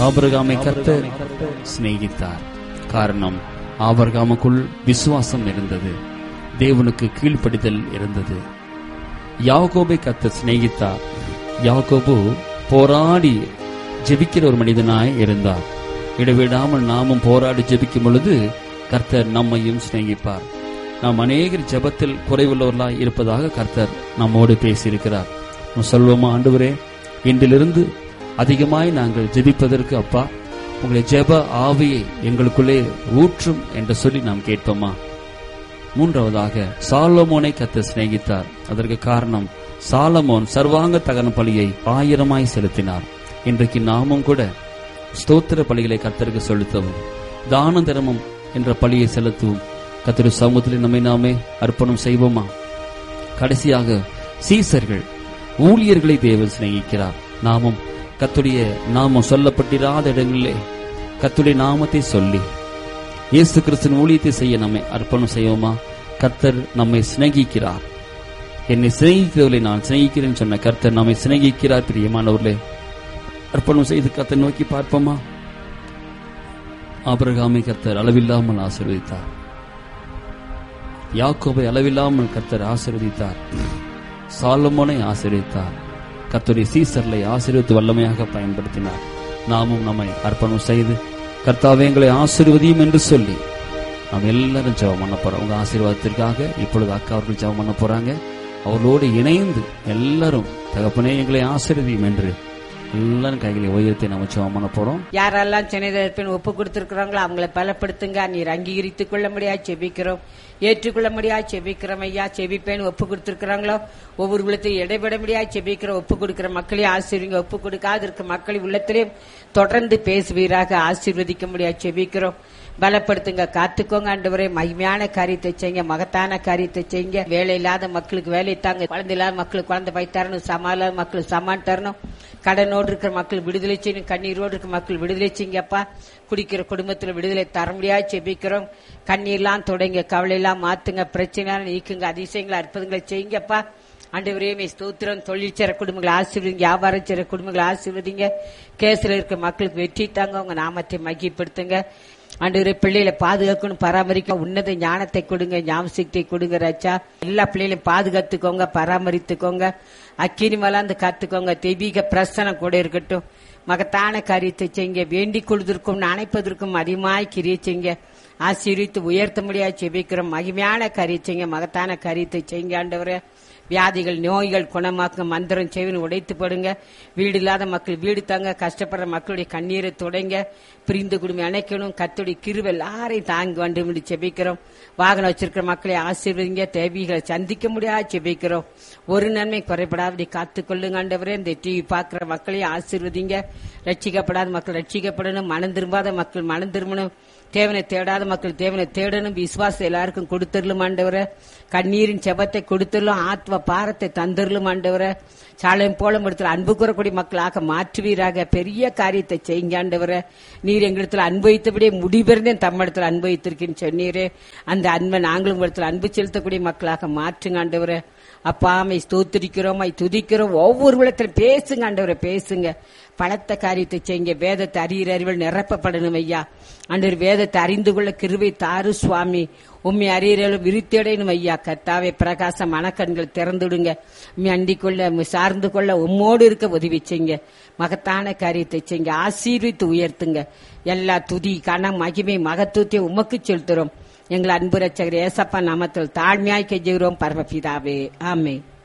ஆபிரகாமை கர்த்தர் சிநேகித்தார் காரணம் ஆபிரகாமுக்குள் விசுவாசம் இருந்தது தேவனுக்கு கீழ்ப்படிதல் இருந்தது யாக்கோபை கர்த்தர் சிநேகித்தார் யாக்கோபு போராடி ஜெபிக்கிற ஒரு மனிதனாய் இருந்தார் இடைவிடாமல் நாமும் போராடி ஜெபிக்கும் பொழுது கர்த்தர் நம்மையும் சிநேகிப்பார் நாம் அநேகர் ஜெபத்தில் குறைவுள்ளவர்களாய் இருப்பதாக கர்த்தர் நம்மோடு பேசியிருக்கிறார் நாம் சொல்வோமா ஆண்டவரே இன்றிலிருந்து அதிகமாய் நாங்கள் ஜெபிப்பதற்கு அப்பா உங்களை ஜெப ஆவியை எங்களுக்குள்ளே ஊற்றும் என்று சொல்லி நாம் கேட்போமா மூன்றாவதாக சாலமோனை கத்த சிநேகித்தார் அதற்கு காரணம் சாலமோன் சர்வாங்க தகன பலியை ஆயிரமாய் செலுத்தினார் இன்றைக்கு நாமும் கூட ஸ்தோத்திர பலிகளை கர்த்தருக்கு செலுத்தவும் தான தர்மம் என்ற பலியை செலுத்தவும் கத்திர சமூகத்தில் நம்மை நாமே அர்ப்பணம் செய்வோமா கடைசியாக சீசர்கள் ஊழியர்களை தேவன் சிநேகிக்கிறார் நாமும் கத்துடைய நாமம் சொல்லப்பட்டிராத இடங்களிலே கத்துடைய நாமத்தை சொல்லி இயேசு கிறிஸ்துவின் ஊழியத்தை செய்ய நம்மை அர்ப்பணம் செய்வோமா கர்த்தர் நம்மை சிநேகிக்கிறார் என்னை சிநேகிக்கிறவர்களை நான் சிநேகிக்கிறேன் சொன்ன கர்த்தர் நம்மை சிநேகிக்கிறார் பிரியமானவர்களே அர்ப்பணம் செய்து கர்த்தர் நோக்கி பார்ப்போமா ஆபிரகாமை கர்த்தர் அளவில்லாமல் ஆசீர்வதித்தார் யாக்கோபை அளவில்லாமல் கர்த்தர் ஆசீர்வதித்தார் சாலமோனை ஆசீர்வதித்தார் கர்த்தருடைய சீசர்களை ஆசீர்வதித்து வல்லமையாக பயன்படுத்தினார் நாமும் நம்மை அர்ப்பணம் செய்து கர்த்தாவே எங்களை ஆசீர்வதியும் என்று சொல்லி நாம் எல்லாரும் ஜெபம் பண்ண போறோம் உங்க ஆசீர்வாதத்திற்காக இப்பொழுது அக்கா அவர்கள் ஜெபம் பண்ண போறாங்க அவர்களோடு இணைந்து எல்லாரும் தகப்பனே எங்களை ஆசீர்வதியும் என்று எல்லாரும் கைகளை உயர்த்தி நம்ம ஜெபம் பண்ண போறோம் யாரெல்லாம் சென்னை ஒப்பு கொடுத்திருக்கிறாங்களோ அவங்களை பலப்படுத்துங்க நீர் அங்கீகரித்துக் கொள்ள முடியா செபிக்கிறோம் ஏற்றுக்கொள்ள முடியா செபிக்கிறோம் ஐயா செபிப்பேன் ஒப்பு கொடுத்திருக்கிறாங்களோ ஒவ்வொரு உள்ளத்தையும் இடைபெட முடியா செபிக்கிற ஒப்பு கொடுக்கிற மக்களையும் ஆசீர்வீங்க ஒப்பு கொடுக்காது இருக்க மக்களின் உள்ளத்திலையும் தொடர்ந்து பேசுவீராக ஆசீர்வதிக்க முடியா செபிக்கிறோம் பலப்படுத்துங்க காத்துக்கோங்க ஆண்டவரே மகிமையான காரியத்தை செய்யுங்க மகத்தான காரியத்தை செய்யுங்க வேலை இல்லாத மக்களுக்கு வேலை தாங்க குழந்தை இல்லாத மக்களுக்கு குழந்தை பை தரணும் சமா இல்லாத மக்களுக்கு சமான் தரணும் கடனோடு இருக்கிற மக்கள் விடுதலை செய்யணும் கண்ணீரோடு இருக்கிற மக்கள் விடுதலை செய்யுங்கப்பா குடிக்கிற குடும்பத்துல விடுதலை தர முடியாது செபிக்கிறோம் கண்ணீர்லாம் தொடங்க கவலை எல்லாம் மாத்துங்க பிரச்சனை நீக்குங்க அதிசயங்களை அற்புதங்களை செய்யுங்கப்பா ஆண்டவரே மே ஸ்தோத்திரம் தொழில் செய்ற குடும்பங்களை ஆசீர்வதிங்க வியாபாரம் செய்ற குடும்பங்களை ஆசீர்வதிங்க கேஸ்ல இருக்க மக்களுக்கு வெற்றி தாங்க உங்க நாமத்தை மகிப்படுத்துங்க ஆண்டவரே பிள்ளைகளை பாதுகாக்கணும் பராமரிக்க உன்னத ஞானத்தை கொடுங்க ஞாபகத்தை கொடுங்க ராச்சா எல்லா பிள்ளைகளையும் பாதுகாத்துக்கோங்க பராமரித்துக்கோங்க அக்கினி மலாந்து காத்துக்கோங்க தெய்வீக பிரசனம் கூட இருக்கட்டும் மகத்தான காரியத்தை செய்யுங்க வேண்டிக் கொள்வதற்கும் நினைப்பதற்கும் அதிகமாய் கிரியை செய்யுங்க ஆசீர்வித்து உயர்த்த முடியாது செபிக்கிறோம் மகிமையான காரியம் செய்யுங்க மகத்தான காரியத்தை செய்யுங்க ஆண்டவரே வியாதிகள் நோய்கள் குணமாக்க மந்திரம் செவின்னு உடைத்து போடுங்க வீடு இல்லாத மக்கள் வீடு தாங்க கஷ்டப்படுற மக்களுடைய கண்ணீரை தொடங்க பிரிந்து குடும்பம் அணைக்கணும் கத்துடைய கிருவை எல்லாரையும் தாங்க வேண்டும் என்று செபிக்கிறோம் வாகனம் வச்சிருக்கிற மக்களை ஆசீர்வதிங்க தேவிகளை சந்திக்க முடியாது செபிக்கிறோம் ஒரு நன்மை குறைபடாதபடி காத்துக்கொள்ளுங்க ஆண்டவரே இந்த டிவி பார்க்கிற மக்களையும் ஆசீர்வதிங்க ரட்சிக்கப்படாத மக்கள் ரட்சிக்கப்படணும் மனம் திரும்பாத மக்கள் மனம் திரும்பணும் தேவனை தேடாத மக்கள் தேவனை தேடணும் விசுவாசம் எல்லாருக்கும் கொடுத்துடலும் ஆண்டவர கண்ணீரின் செபத்தை கொடுத்துடலும் ஆத்ம பாரத்தை தந்துடலும் ஆண்டவர சாலையும் போல இடத்துல அன்பு கூறக்கூடிய மக்களாக மாற்றுவீராக பெரிய காரியத்தை செய்யுங்க ஆண்டவர நீர் எங்களிடத்துல அனுபவித்தபடியே முடிபிறந்தேன் தம்மிடத்துல அனுபவித்திருக்கேன்னு சொன்னீரே அந்த அன்பை நாங்களும் இடத்துல அன்பு செலுத்தக்கூடிய மக்களாக மாற்றுங்க ஆண்டவர அப்பாமை ஸ்தோத்திரிக்கிறோம் துதிக்கிறோம் ஒவ்வொரு விடத்திலும் பேசுங்க ஆண்டவரை பேசுங்க பலத்த காரியத்தை செய்யுங்க வேதத்தை அறிகிற அறிவில் நிரப்பப்படணும் ஐயா அன்று வேதத்தை அறிந்து கொள்ள கிருவை தாரு சுவாமி உண்மை அறியறலும் விரித்தடையணும் ஐயா கத்தாவே பிரகாச மனக்கண்கள் திறந்துடுங்க உண்மை அண்டிக் கொள்ள உம்மை சார்ந்து கொள்ள உம்மோடு இருக்க உதவி செய்யுங்க மகத்தான காரியத்தை செய்யுங்க ஆசீர்வித்து உயர்த்துங்க எல்லா துதி கணம் மகிமை மகத்துவத்தை உமக்கு செலுத்துறோம் எங்கள் அன்பு ரச்சகர் ஏசப்பா நாமத்தில் தாழ்மையாய் கெஞ்சுகிறோம் பரமபிதாவே ஆமே